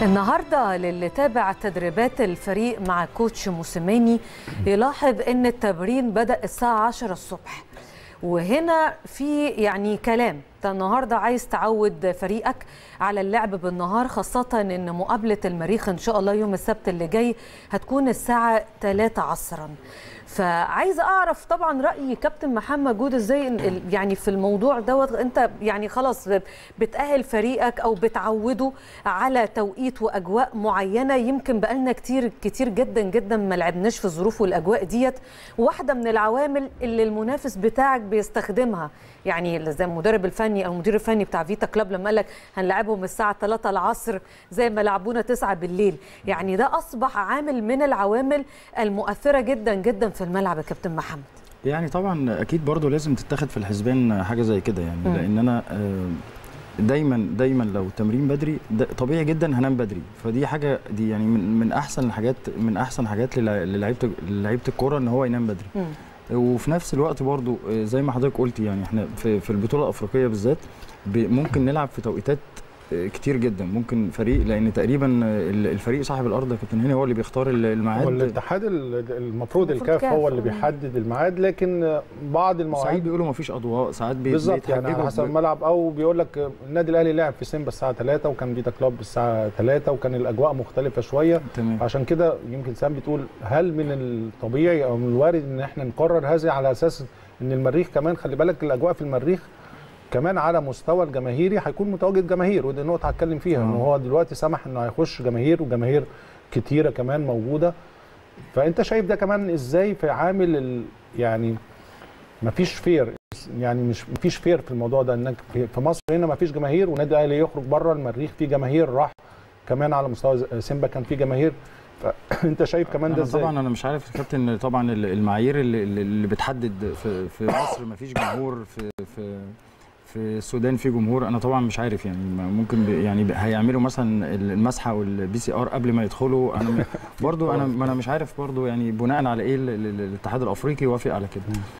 النهارده للي تابع تدريبات الفريق مع كوتش موسيماني يلاحظ ان التمرين بدا الساعه 10 الصبح وهنا في يعني كلام انت النهارده عايز تعود فريقك على اللعب بالنهار خاصه ان مقابله المريخ ان شاء الله يوم السبت اللي جاي هتكون الساعه 3 عصرا فعايزه اعرف طبعا راي كابتن محمد جود ازاي يعني في الموضوع دوت انت يعني خلاص بتاهل فريقك او بتعوده على توقيت واجواء معينه يمكن بقالنا كتير كتير جدا جدا ما لعبناش في الظروف والاجواء ديت واحده من العوامل اللي المنافس بتاعك بيستخدمها يعني زي المدرب الفني او المدير الفني بتاع فيتا كلاب لما قال لك هنلعبهم الساعه 3 العصر زي ما لعبونا 9 بالليل يعني ده اصبح عامل من العوامل المؤثره جدا جدا في الملعب يا كابتن محمد يعني طبعا اكيد برضو لازم تتاخد في الحسبان حاجه زي كده يعني م. لان انا دايما دايما لو تمرين بدري طبيعي جدا هنام بدري فدي حاجه دي يعني من, من احسن الحاجات من احسن حاجات للعيبه لعيبه الكوره ان هو ينام بدري م. وفي نفس الوقت برضو زي ما حضرتك قلتي يعني احنا في, في البطوله الافريقيه بالذات ممكن نلعب في توقيتات كتير جدا ممكن فريق لان تقريبا الفريق صاحب الارض كابتن هاني هو اللي بيختار الميعاد هو الاتحاد المفروض الكاف هو اللي بيحدد الميعاد لكن بعض المواعيد ساعات بيقولوا ما فيش اضواء ساعات بالظبط يعني على حسب الملعب او بيقول لك النادي الاهلي لعب في سيمبا الساعه 3 وكان فيتا كلوب الساعه 3 وكان الاجواء مختلفه شويه تمام. عشان كده يمكن سام بتقول هل من الطبيعي او من الوارد ان احنا نقرر هذه على اساس ان المريخ كمان خلي بالك الاجواء في المريخ كمان على مستوى الجماهيري هيكون متواجد جماهير ودي نقطه هتكلم فيها ان هو دلوقتي سمح انه هيخش جماهير وجماهير كتيره كمان موجوده فانت شايف ده كمان ازاي في عامل ال... يعني مفيش فير يعني مش مفيش فير في الموضوع ده انك في مصر هنا مفيش جماهير ونادي الاهلي يخرج بره المريخ في جماهير راح كمان على مستوى سيمبا كان في جماهير فانت شايف كمان ده ازاي طبعا انا مش عارف يا كابتن طبعا المعايير اللي, اللي بتحدد في, في مصر مفيش جمهور في في في السودان في جمهور انا طبعا مش عارف يعني ممكن يعني هيعملوا مثلا المسحه والبي سي ار قبل ما يدخلوا انا برضو انا انا مش عارف برضو يعني بناء على ايه الاتحاد الافريقي وافق على كده